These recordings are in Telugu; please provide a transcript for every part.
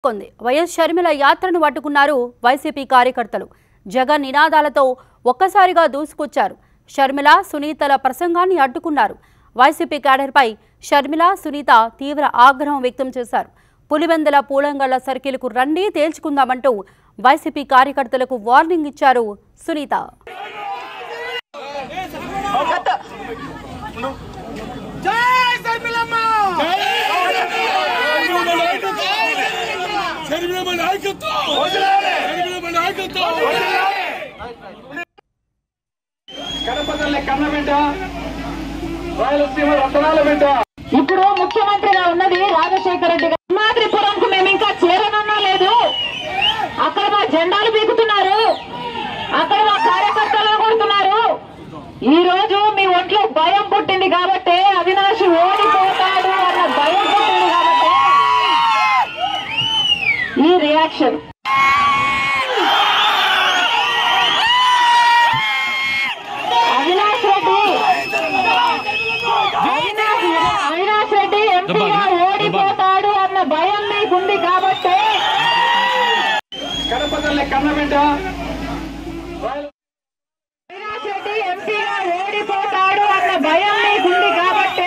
కొంది వైఎస్ షర్మిల యాత్రను పట్టుకున్నారు వైసీపీ కార్యకర్తలు జగన్ నినాదాలతో ఒక్కసారిగా దూసుకొచ్చారు షర్మిల సునీతల ప్రసంగాన్ని అడ్డుకున్నారు వైసీపీ క్యాడర్పై షర్మిల సునీత తీవ్ర ఆగ్రహం వ్యక్తం చేశారు పులివెందుల పూలంగళ్ల సర్కిల్కు రండి తేల్చుకుందామంటూ వైసీపీ కార్యకర్తలకు వార్నింగ్ ఇచ్చారు సునీత జై శర్మిలమ్మ శర్మిలమ్మ నాయకత్వం శర్మిలమ్మ నాయకత్వం కడపదల్లి కన్న బిడ్డ రాయలసీమ రతనాల బిడ్డ ఇప్పుడు ముఖ్యమంత్రిగా ఉన్నది రాజశేఖర రెడ్డి గారు సింహాద్రిపురంకు మేము ఇంకా చేరనన్నా లేదు అక్కడ మా జెండాలు పీకుతున్నారు అక్కడ మా కార్యకర్తలను కొడుతున్నారు ఈ రోజు మీ ఒంట్లో భయం పుట్టింది కాబట్టి అవినాష్ ఓడిపోతాడు అన్న భయం పుట్టింది కాబట్టి ఈ రియాక్షన్ అవినాష్ రెడ్డి అవినాష్ అవినాష్ రెడ్డి ఎంపీగా ఓడిపోతాడు అన్న భయం మీకుంది కాబట్టి కడపదల్లి కన్న బిడ్డ రాయల- అవినాష్ రెడ్డి ఎంపీగా ఓడిపోతాడు అన్న భయం మీకుంది కాబట్టి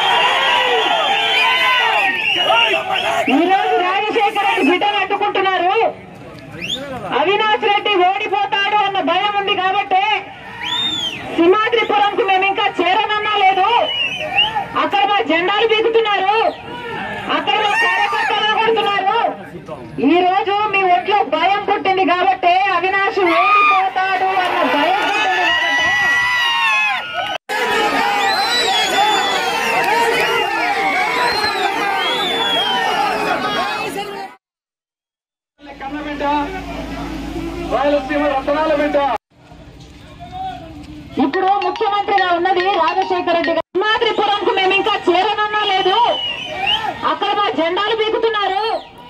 ఈ రోజు రాజశేఖర రెడ్డి బిడ్డను అడ్డుకుంటున్నారు అవినాష్ రెడ్డి ఓడిపోతాడు అన్న భయం ఉంది కాబట్టి సింహాద్రిపురంకు మేము ఇంకా చేరనన్నా లేదు అక్కడ మా జెండాలు పీకుతున్నారు అక్కడ మా కార్యకర్తలను కొడుతున్నారు ఈ రోజు మీ ఒంట్లో భయం పుట్టింది కాబట్టి అవినాష్ ఓడిపోతాడు అన్న భయం పుట్టింది కాబట్టి కన్న బిడ్డ రాయలసీమ రతనాల బిడ్డ ఇప్పుడు ముఖ్యమంత్రిగా ఉన్నది రాజశేఖర రెడ్డి గారు సింహాద్రిపురంకు మేము ఇంకా చేరనన్నా లేదు అక్కడ మా జెండాలు పీకుతున్నారు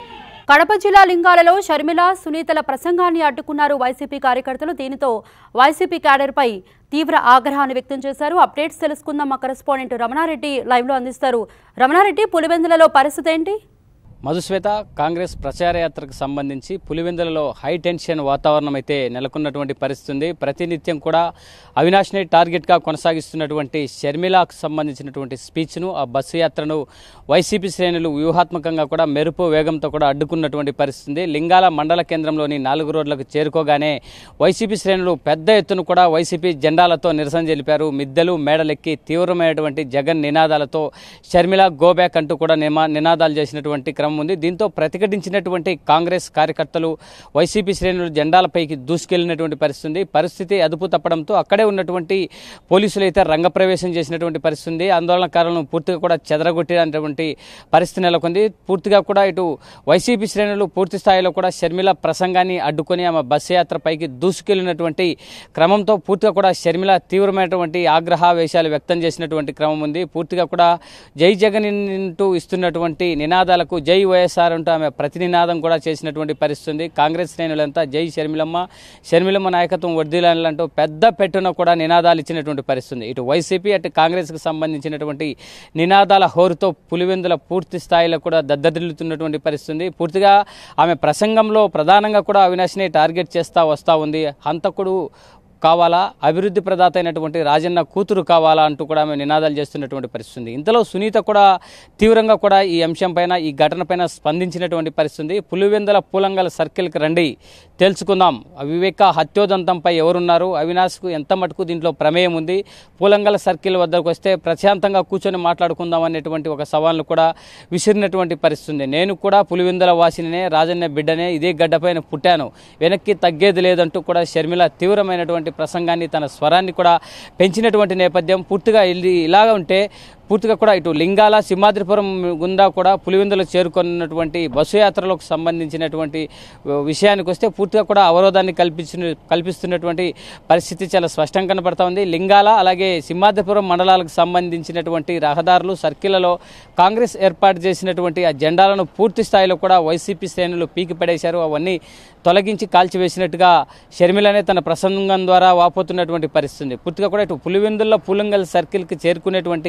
కడప జిల్లా లింగాలలో షర్మిల సునీతల ప్రసంగాన్ని అడ్డుకున్నారు వైసీపీ కార్యకర్తలు దీనితో వైసీపీ క్యాడర్పై తీవ్ర ఆగ్రహాన్ని వ్యక్తం చేశారు అప్డేట్స్ తెలుసుకుందాం మా కరెస్పాండెంట్ రమణారెడ్డి లైవ్లో అందిస్తారు రమణారెడ్డి పులివెందులలో పరిస్థితి ఏంటి మధుశ్వేత కాంగ్రెస్ ప్రచార యాత్రకు సంబంధించి పులివెందులలో హై టెన్షన్ వాతావరణం అయితే నెలకొన్నటువంటి పరిస్థితి ఉంది ప్రతినిత్యం కూడా అవినాష్ని టార్గెట్గా కొనసాగిస్తున్నటువంటి షర్మిలాకు సంబంధించినటువంటి స్పీచ్ను ఆ బస్సు యాత్రను వైసీపీ శ్రేణులు వ్యూహాత్మకంగా కూడా మెరుపు వేగంతో కూడా అడ్డుకున్నటువంటి పరిస్థితి ఉంది లింగాల మండల కేంద్రంలోని నాలుగు రోడ్లకు చేరుకోగానే వైసీపీ శ్రేణులు పెద్ద ఎత్తున కూడా వైసీపీ జెండాలతో నిరసన తెలిపారు మిద్దెలు మేడలెక్కి తీవ్రమైనటువంటి జగన్ నినాదాలతో షర్మిల గోబ్యాక్ అంటూ కూడా నిమా నినాదాలు చేసినటువంటి క్రమం ఉంది దీంతో ప్రతిఘటించినటువంటి కాంగ్రెస్ కార్యకర్తలు వైసీపీ శ్రేణులు జెండాలపైకి దూసుకెళ్లినటువంటి పరిస్థితి ఉంది పరిస్థితి అదుపు తప్పడంతో అక్కడే ఉన్నటువంటి పోలీసులు అయితే రంగప్రవేశం చేసినటువంటి పరిస్థితి ఉంది ఆందోళనకారులను పూర్తిగా కూడా చెదరగొట్టినటువంటి పరిస్థితి నెలకొంది పూర్తిగా కూడా ఇటు వైసీపీ శ్రేణులు పూర్తి స్థాయిలో కూడా షర్మిల ప్రసంగాన్ని అడ్డుకొని ఆమె బస్సు యాత్ర పైకి దూసుకెళ్లినటువంటి క్రమంతో పూర్తిగా కూడా షర్మిల తీవ్రమైనటువంటి ఆగ్రహావేశాలు వ్యక్తం చేసినటువంటి క్రమం ఉంది పూర్తిగా కూడా జై జగన్ అంటూ ఇస్తున్నటువంటి నినాదాలకు జై వైఎస్ఆర్ అంటూ ఆమె ప్రతినినాదం కూడా చేసినటువంటి పరిస్థితి ఉంది కాంగ్రెస్ శ్రేణులంతా జై షర్మిలమ్మ షర్మిలమ్మ నాయకత్వం వర్ధిల్లాలంటూ పెద్ద పెట్టున కూడా నినాదాలు ఇచ్చినటువంటి పరిస్థితి ఉంది ఇటు వైసీపీ అటు కాంగ్రెస్కి సంబంధించినటువంటి నినాదాల హోరుతో పులివెందుల పూర్తి స్థాయిలో కూడా దద్దరిల్లుతున్నటువంటి పరిస్థితి ఉంది పూర్తిగా ఆమె ప్రసంగంలో ప్రధానంగా కూడా అవినాష్ని టార్గెట్ చేస్తా వస్తూ ఉంది హంతకుడు కావాలా అభివృద్ధి ప్రదాత అయినటువంటి రాజన్న కూతురు కావాలా అంటూ కూడా ఆమె నినాదాలు చేస్తున్నటువంటి పరిస్థితి ఉంది ఇంతలో సునీత కూడా తీవ్రంగా కూడా ఈ అంశంపైన ఈ ఘటనపైన స్పందించినటువంటి పరిస్థితి ఉంది పులివెందుల పూలంగల సర్కిల్కి రండి తెలుసుకుందాం వివేక హత్యోదంతంపై ఎవరున్నారు అవినాష్కు ఎంత మటుకు దీంట్లో ప్రమేయం ఉంది పూలంగల సర్కిల్ వద్దకు వస్తే ప్రశాంతంగా కూర్చొని మాట్లాడుకుందాం అనేటువంటి ఒక సవాల్ను కూడా విసిరినటువంటి పరిస్థితి ఉంది నేను కూడా పులివెందుల వాసినే రాజన్న బిడ్డనే ఇదే గడ్డపైన పుట్టాను వెనక్కి తగ్గేది లేదంటూ కూడా షర్మిల తీవ్రమైనటువంటి ప్రసంగాన్ని తన స్వరాన్ని కూడా పెంచినటువంటి నేపథ్యం పూర్తిగా ఇది ఇలాగా ఉంటే పూర్తిగా కూడా ఇటు లింగాల సింహాద్రిపురం గుండా కూడా పులివెందులకు చేరుకున్నటువంటి బస్సు యాత్రలకు సంబంధించినటువంటి విషయానికి వస్తే పూర్తిగా కూడా అవరోధాన్ని కల్పించిన కల్పిస్తున్నటువంటి పరిస్థితి చాలా స్పష్టంగా కనపడతా ఉంది లింగాల అలాగే సింహాద్రిపురం మండలాలకు సంబంధించినటువంటి రహదారులు సర్కిళ్లలో కాంగ్రెస్ ఏర్పాటు చేసినటువంటి ఆ జెండాలను పూర్తి స్థాయిలో కూడా వైసీపీ శ్రేణులు పీకి పడేశారు అవన్నీ తొలగించి కాల్చివేసినట్టుగా షర్మిలనే తన ప్రసంగం ద్వారా వాపోతున్నటువంటి పరిస్థితి ఉంది పూర్తిగా కూడా ఇటు పులివెందుల్లో పులింగల్ సర్కిల్కి చేరుకునేటువంటి క్రమం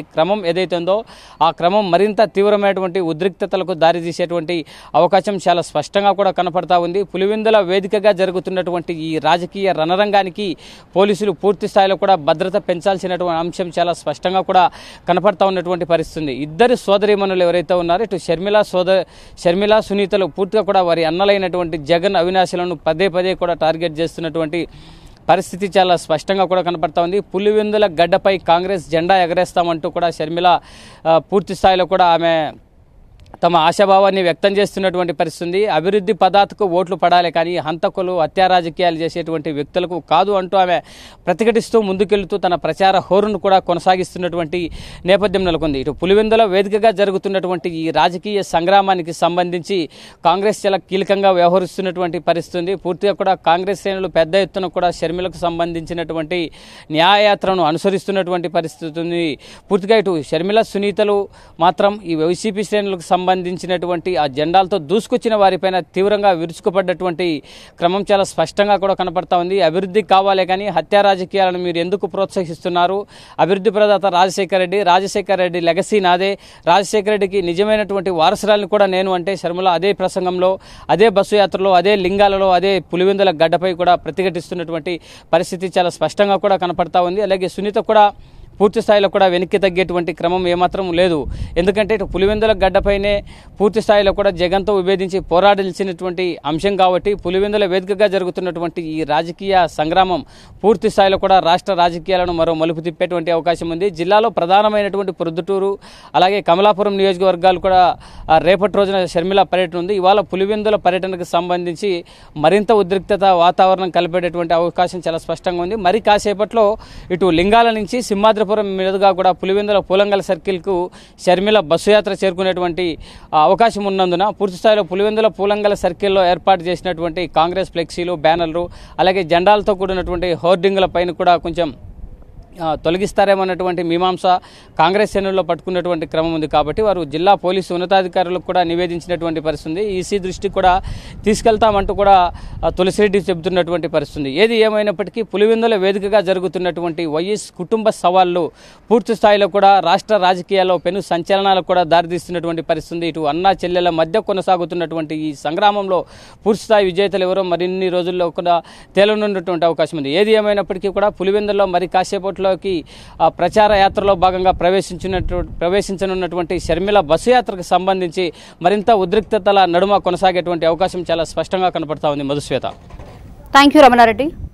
ఏదైతే ఉందో ఆ క్రమం మరింత తీవ్రమైనటువంటి ఉద్రిక్తతలకు దారితీసేటువంటి అవకాశం చాలా స్పష్టంగా కూడా కనపడతా ఉంది పులివెందుల వేదికగా జరుగుతున్నటువంటి ఈ రాజకీయ రణరంగానికి పోలీసులు పూర్తి స్థాయిలో కూడా భద్రత పెంచాల్సినటువంటి అంశం చాలా స్పష్టంగా కూడా కనపడతా ఉన్నటువంటి పరిస్థితి ఉంది ఇద్దరు సోదరీమణులు ఎవరైతే ఉన్నారో ఇటు షర్మిల సోదర షర్మిల సునీతలు పూర్తిగా కూడా వారి అన్నలైనటువంటి జగన్ అవినాశులను పదే పదే కూడా టార్గెట్ చేస్తున్నటువంటి పరిస్థితి చాలా స్పష్టంగా కూడా కనపడతా ఉంది పులివెందుల గడ్డపై కాంగ్రెస్ జెండా ఎగరేస్తామంటూ కూడా షర్మిల ఆ, పూర్తి స్థాయిలో కూడా ఆమె తమ ఆశాభావాన్ని వ్యక్తం చేస్తున్నటువంటి పరిస్థితి ఉంది అభివృద్ధి పదార్థకు ఓట్లు పడాలి కానీ హంతకులు హత్యా రాజకీయాలు చేసేటువంటి వ్యక్తులకు కాదు అంటూ ఆమె ప్రతిఘటిస్తూ ముందుకెళ్తూ తన ప్రచార హోరును కూడా కొనసాగిస్తున్నటువంటి నేపథ్యం నెలకొంది ఇటు పులివెందుల వేదికగా జరుగుతున్నటువంటి ఈ రాజకీయ సంగ్రామానికి సంబంధించి కాంగ్రెస్ చాలా కీలకంగా వ్యవహరిస్తున్నటువంటి పరిస్థితి ఉంది పూర్తిగా కూడా కాంగ్రెస్ శ్రేణులు పెద్ద ఎత్తున కూడా షర్మిలకు సంబంధించినటువంటి న్యాయయాత్రను అనుసరిస్తున్నటువంటి పరిస్థితి ఉంది పూర్తిగా ఇటు షర్మిల సునీతలు మాత్రం ఈ వైసీపీ శ్రేణులకు సంబంధించినటువంటి ఆ జెండాలతో దూసుకొచ్చిన వారిపైన తీవ్రంగా విరుచుకుపడ్డటువంటి క్రమం చాలా స్పష్టంగా కూడా కనపడతా ఉంది అభివృద్ధి కావాలే కానీ హత్యా రాజకీయాలను మీరు ఎందుకు ప్రోత్సహిస్తున్నారు అభివృద్ధి ప్రదాత రాజశేఖర రెడ్డి రాజశేఖర రెడ్డి లెగసీ నాదే రాజశేఖర రెడ్డికి నిజమైనటువంటి వారసురాలను కూడా నేను అంటే శర్మల అదే ప్రసంగంలో అదే బస్సు యాత్రలో అదే లింగాలలో అదే పులివెందుల గడ్డపై కూడా ప్రతిఘటిస్తున్నటువంటి పరిస్థితి చాలా స్పష్టంగా కూడా కనపడతా ఉంది అలాగే సునీత కూడా పూర్తి స్థాయిలో కూడా వెనక్కి తగ్గేటువంటి క్రమం ఏమాత్రం లేదు ఎందుకంటే ఇటు పులివెందుల గడ్డపైనే పూర్తి స్థాయిలో కూడా జగన్తో విభేదించి పోరాడాల్సినటువంటి అంశం కాబట్టి పులివెందుల వేదికగా జరుగుతున్నటువంటి ఈ రాజకీయ సంగ్రామం పూర్తి స్థాయిలో కూడా రాష్ట్ర రాజకీయాలను మరో మలుపు తిప్పేటువంటి అవకాశం ఉంది జిల్లాలో ప్రధానమైనటువంటి ప్రొద్దుటూరు అలాగే కమలాపురం నియోజకవర్గాలు కూడా ఆ, రేపటి రోజున షర్మిల పర్యటన ఉంది ఇవాళ పులివెందుల పర్యటనకు సంబంధించి మరింత ఉద్రిక్తత వాతావరణం కలిపేటటువంటి అవకాశం చాలా స్పష్టంగా ఉంది మరి కాసేపట్లో ఇటు లింగాల నుంచి సింహాద్రిపురం మీదుగా కూడా పులివెందుల పూలంగల సర్కిల్కు షర్మిల బస్సు యాత్ర చేరుకునేటువంటి ఆ, అవకాశం ఉన్నందున పూర్తి స్థాయిలో పులివెందుల పూలంగల సర్కిల్లో ఏర్పాటు చేసినటువంటి కాంగ్రెస్ ఫ్లెక్సీలు బ్యానర్లు అలాగే జెండాలతో కూడినటువంటి హోర్డింగుల పైన కూడా కొంచెం ఆ, తొలగిస్తారేమన్నటువంటి మీమాంస కాంగ్రెస్ శ్రేణుల్లో పట్టుకున్నటువంటి క్రమం ఉంది కాబట్టి వారు జిల్లా పోలీసు ఉన్నతాధికారులకు కూడా నివేదించినటువంటి పరిస్థితి ఉంది ఈసీ దృష్టికి కూడా తీసుకెళ్తామంటూ కూడా ఆ, తులసిరెడ్డి చెబుతున్నటువంటి పరిస్థితి ఉంది ఏది ఏమైనప్పటికీ పులివెందుల వేదికగా జరుగుతున్నటువంటి వైఎస్ కుటుంబ సవాళ్లు పూర్తి స్థాయిలో కూడా రాష్ట్ర రాజకీయాల్లో పెను సంచలనాలకు కూడా దారితీస్తున్నటువంటి పరిస్థితి ఉంది. ఇటు అన్నా చెల్లెల మధ్య కొనసాగుతున్నటువంటి ఈ సంగ్రామంలో పూర్తి స్థాయి విజేతలు ఎవరో మరిన్ని రోజుల్లో కూడా తేలనున్నటువంటి అవకాశం ఉంది ఏది ఏమైనప్పటికీ కూడా పులివెందుల్లో మరి కాసేపట్లోకి ఆ, ప్రచార యాత్రలో భాగంగా ప్రవేశించినట్టు ప్రవేశించనున్నటువంటి షర్మిల బస్సు యాత్రకు సంబంధించి మరింత ఉద్రిక్తతల నడుమ కొనసాగేటువంటి అవకాశం చాలా స్పష్టంగా కనపడతా ఉంది మధుశ్వేత థ్యాంక్ యూ రమణారెడ్డి